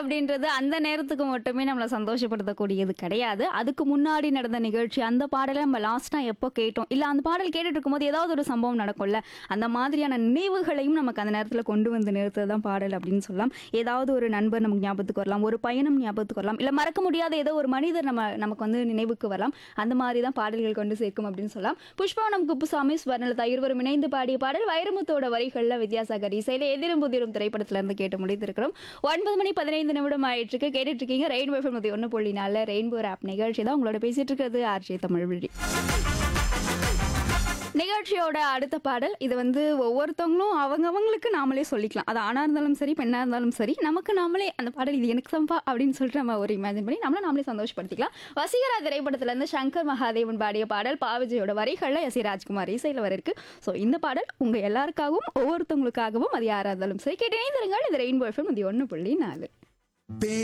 அப்படின்றது அந்த நேரத்துக்கு மட்டுமே நம்மளை சந்தோஷப்படுத்தக்கூடியது கிடையாது அதுக்கு முன்னாடி நடந்த நிகழ்ச்சி அந்த பாடலை நம்ம லாஸ்ட்டாக எப்போ கேட்டோம் இல்லை அந்த பாடல் கேட்டுட்டு இருக்கும்போது ஏதாவது ஒரு சம்பவம் நடக்கும்ல அந்த மாதிரியான நினைவுகளையும் நமக்கு அந்த நேரத்தில் கொண்டு வந்து நிறுத்துறது தான் பாடல் அப்படின்னு சொல்லலாம் ஏதாவது ஒரு நண்பர் நமக்கு ஞாபகத்துக்கு வரலாம் ஒரு பயணம் ஞாபகத்துக்கு வரலாம் இல்லை மறக்க முடியாத ஏதோ ஒரு மனிதர் நம்ம நமக்கு வந்து நினைவுக்கு வரலாம் அந்த மாதிரி தான் பாடல்கள் கொண்டு சேர்க்கும் அப்படின்னு சொல்லலாம் புஷ்பவனம் குப்புசாமி ஸ்வர்ணலதா இருவரும் இணைந்து பாடிய பாடல் வைரமுத்தோட வரிகளில் வித்யாசாகர் இசையில எதிரும் புதிரும் திரைப்படத்துல இருந்து கேட்டு முடித்திருக்கிறோம் ஒன்பது மணி பதினைந்து நிமிடம் ஆயிட்டு இருக்கு கேட்டுட்டு இருக்கீங்க ரெயின்போ எஃப்எம் நூத்தி ஒன்று புள்ளி நாலு ரெயின்போ ஆப் நிகழ்ச்சி தான் உங்களோட பேசிட்டு இருக்கிறது ஆர்ஜே தமிழ் வழி நிகழ்ச்சியோட அடுத்த பாடல் இது வந்து ஒவ்வொருத்தவங்களும் அவங்கவங்களுக்கு நாமளே சொல்லிக்கலாம் அது ஆணாக இருந்தாலும் சரி பெண்ணாக இருந்தாலும் சரி நமக்கு நாமளே அந்த பாடல் இது எனக்கு சம்பா அப்படின்னு சொல்லிட்டு நம்ம ஒரு இமேஜின் பண்ணி நம்மள நாமளே சந்தோஷப்படுத்திக்கலாம் வசீகரா திரைப்படத்துல இருந்து சங்கர் மகாதேவன் பாடிய பாடல் பாவிஜியோட வரிகளில் எஸ் ஏ ராஜ்குமார் இசையில் வர இருக்கு ஸோ இந்த பாடல் உங்க எல்லாருக்காகவும் ஒவ்வொருத்தவங்களுக்காகவும் அது யாராக இருந்தாலும் சரி கேட்டு இணைந்திருங்கள் இது ரெயின்போ எஃப்எம் இது ஒன்று புள்ளி நாலு